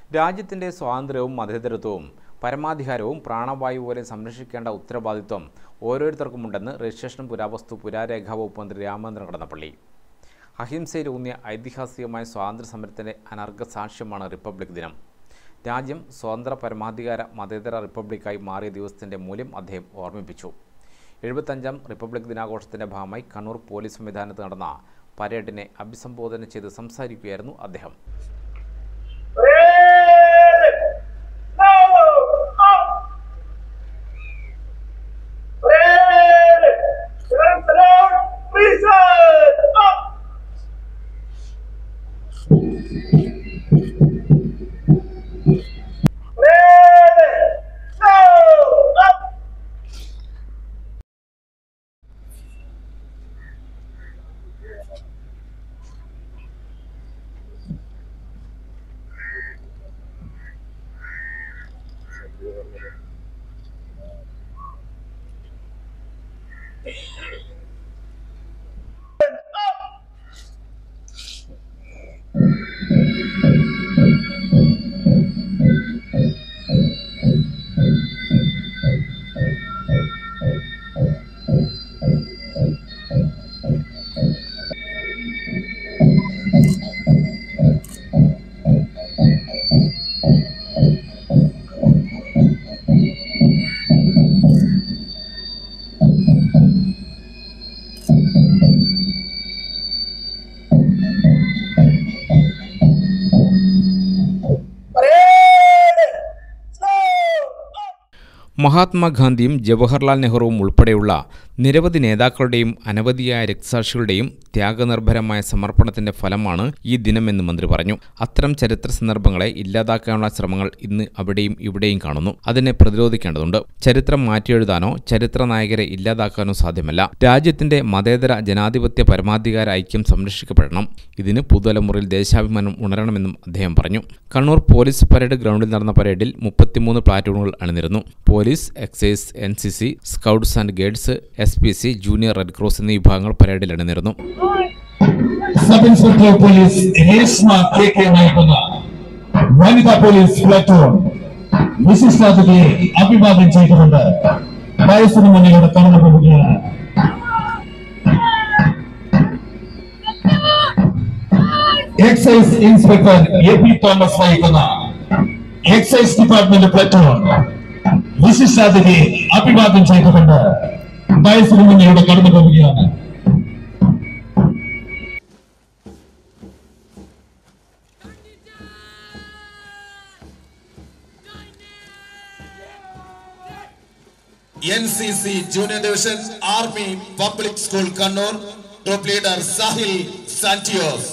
രാജ്യത്തിൻ്റെ സ്വാതന്ത്ര്യവും മതേതരത്വവും പരമാധികാരവും പ്രാണവായു പോലെ സംരക്ഷിക്കേണ്ട ഉത്തരവാദിത്വം ഓരോരുത്തർക്കുമുണ്ടെന്ന് രജിസ്ട്രേഷൻ പുരാവസ്തു പുരാരേഖാ വകുപ്പ് മന്ത്രി രാമചന്ദ്രൻ കടന്നപ്പള്ളി അഹിംസയിലൂന്നിയ ഐതിഹാസികമായ സ്വാതന്ത്ര്യ സമരത്തിൻ്റെ അനർഘ സാക്ഷ്യമാണ് റിപ്പബ്ലിക് ദിനം രാജ്യം സ്വതന്ത്ര പരമാധികാര മതേതര റിപ്പബ്ലിക്കായി മാറിയ ദിവസത്തിൻ്റെ മൂല്യം അദ്ദേഹം ഓർമ്മിപ്പിച്ചു എഴുപത്തഞ്ചാം റിപ്പബ്ലിക് ദിനാഘോഷത്തിൻ്റെ ഭാഗമായി കണ്ണൂർ പോലീസ് സംവിധാനത്ത് നടന്ന പരേഡിനെ അഭിസംബോധന ചെയ്ത് സംസാരിക്കുകയായിരുന്നു അദ്ദേഹം മഹാത്മാഗാന്ധിയും ജവഹർലാൽ നെഹ്റുവും ഉൾപ്പെടെയുള്ള നിരവധി നേതാക്കളുടെയും അനവധിയായ രക്തസാക്ഷികളുടെയും ത്യാഗനിർഭരമായ സമർപ്പണത്തിന്റെ ഫലമാണ് ഈ ദിനമെന്ന് മന്ത്രി പറഞ്ഞു അത്തരം ചരിത്ര സന്ദർഭങ്ങളെ ഇല്ലാതാക്കാനുള്ള ശ്രമങ്ങൾ ഇന്ന് അവിടെയും ഇവിടെയും കാണുന്നു അതിനെ പ്രതിരോധിക്കേണ്ടതുണ്ട് ചരിത്രം മാറ്റിയെഴുതാനോ ചരിത്ര നായകരെ ഇല്ലാതാക്കാനോ സാധ്യമല്ല രാജ്യത്തിന്റെ മതേതര ജനാധിപത്യ പരമാധികാര ഐക്യം സംരക്ഷിക്കപ്പെടണം ഇതിന് പുതുതലമുറയിൽ ദേശാഭിമാനം ഉണരണമെന്നും അദ്ദേഹം പറഞ്ഞു കണ്ണൂർ പോലീസ് പരേഡ് ഗ്രൗണ്ടിൽ നടന്ന പരേഡിൽ മുപ്പത്തിമൂന്ന് പ്ലാറ്റൂണുകൾ അണിനിരുന്നു police excise N C C scouts and guides S P C junior red cross എന്നീ വിഭാഗങ്ങൾ പരേഡിൽ അണിനിരുന്നു sub inspector police Reshma K K നയിക്കുന്ന വനിതാ പോലീസ് പ്ലാറ്റൂൺ വിശിഷ്ടാതിഥിയെ അഭിവാദ്യം ചെയ്തുകൊണ്ട് വയസ്സിന് മുന്നിലൂടെ കടന്നു പോവുകയാണ് excise inspector A P Thomas നയിക്കുന്ന എക്സൈസ് ഡിപ്പാർട്ട്മെന്റ് പ്ലാറ്റൂൺ വിശിഷ്ടാതിഥിയെ അഭിവാദ്യം ചെയ്തുകൊണ്ട് വയസ്സിന് മുന്നിലൂടെ കടന്നു പോവുകയാണ് N C C junior division army public school Kannur top leader Sahil Santios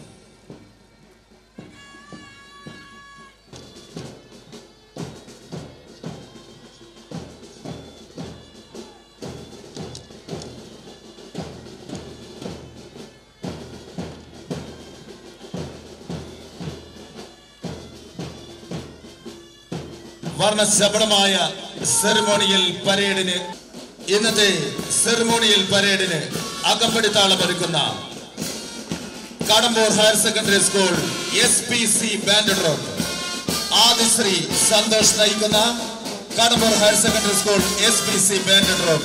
വർണ്ണശബളമായ സെറിമോണിയൽ പരേഡിന് ഇന്നത്തെ സെറിമോണിയൽ പരേഡിന് അകപ്പെടുത്താളമൊരുക്കുന്ന Kadambur higher secondary school S P C band troop Adishree Santhosh നയിക്കുന്ന Kadambur higher secondary school S P C band troop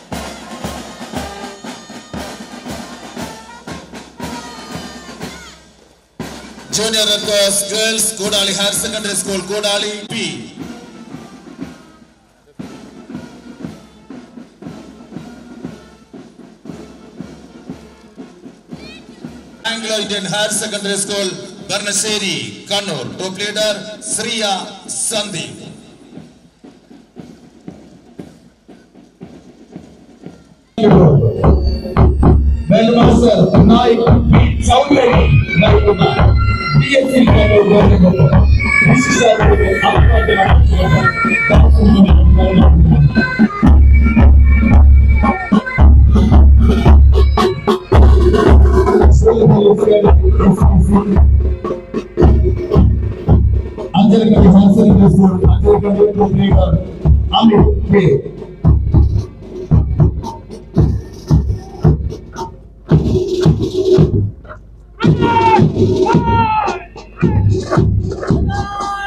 junior red cross girls Koodali higher secondary school Koodali P Anglo Indian higher secondary school Bharanassery Kannur top leader Sreeya Sandeep വെൽമാസ്റ്റർ Naik P Chowdhary നയിക്കുന്ന P S C Kannur government വിശിഷ്ടാതിഥിയെ അഭിവാദ്യം ചെയ്തുകൊണ്ട് Dasan Ancharakandy higher secondary school Ancharakandy top leader Amir K Come on!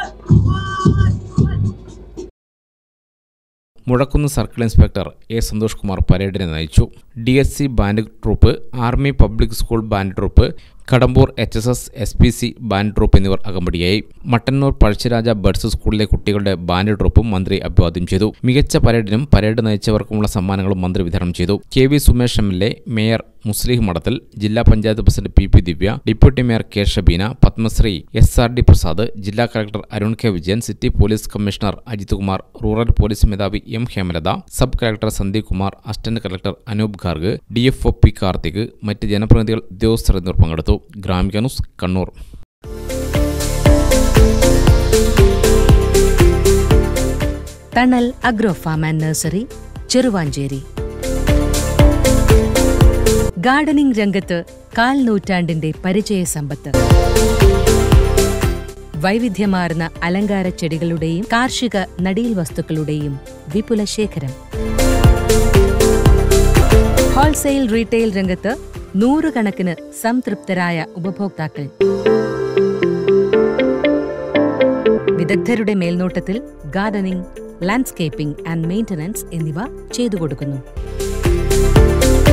Muzhakkunnu circle inspector A Santhosh Kumar പരേഡിനെ നയിച്ചു D S C band troop army public school band troop Kadambur H S S S P C band troop എന്നിവർ അകമ്പടിയായി Mattannur Pazhassiraja buds സ്കൂളിലെ കുട്ടികളുടെ band ട്രൂപ്പും മന്ത്രി അഭിവാദ്യം ചെയ്തു മികച്ച പരേഡിനും പരേഡ് നയിച്ചവർക്കുമുള്ള സമ്മാനങ്ങളും മന്ത്രി വിതരണം ചെയ്തു K V Sumesh M L A mayor Muslim Madathil ജില്ലാ panchayat president P P Divya deputy mayor K Shabeena Padmashri S R D Prasad ജില്ലാ collector Arun K Vijayan city police commissioner Ajith Kumar rural police മേധാവി M Hemalatha sub collector Sandeep Kumar assistant collector Anoop Garg D F O P Karthik മറ്റ് ജനപ്രതിനിധികൾ ഉദ്യോഗസ്ഥർ എന്നിവർ പങ്കെടുത്തു Gramika news Kannur Thanal agro farm and nursery Cheruvanchery gardening രംഗത്ത് കാൽ നൂറ്റാണ്ടിന്റെ പരിചയ സമ്പത്ത് വൈവിധ്യമാർന്ന അലങ്കാര ചെടികളുടെയും കാർഷിക നടീൽ വസ്തുക്കളുടെയും വിപുല ശേഖരം ഹോൾസെയിൽ റീറ്റെയിൽ രംഗത്ത് നൂറുകണക്കിന് സംതൃപ്തരായ ഉപഭോക്താക്കൾ വിദഗ്ധരുടെ മേൽനോട്ടത്തിൽ ഗാർഡനിംഗ് ലാൻഡ്സ്കേപ്പിംഗ് ആൻഡ് മെയിന്റനൻസ് എന്നിവ ചെയ്തു കൊടുക്കുന്നു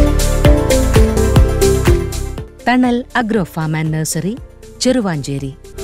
Thanal agro farm and nursery Cheruvanchery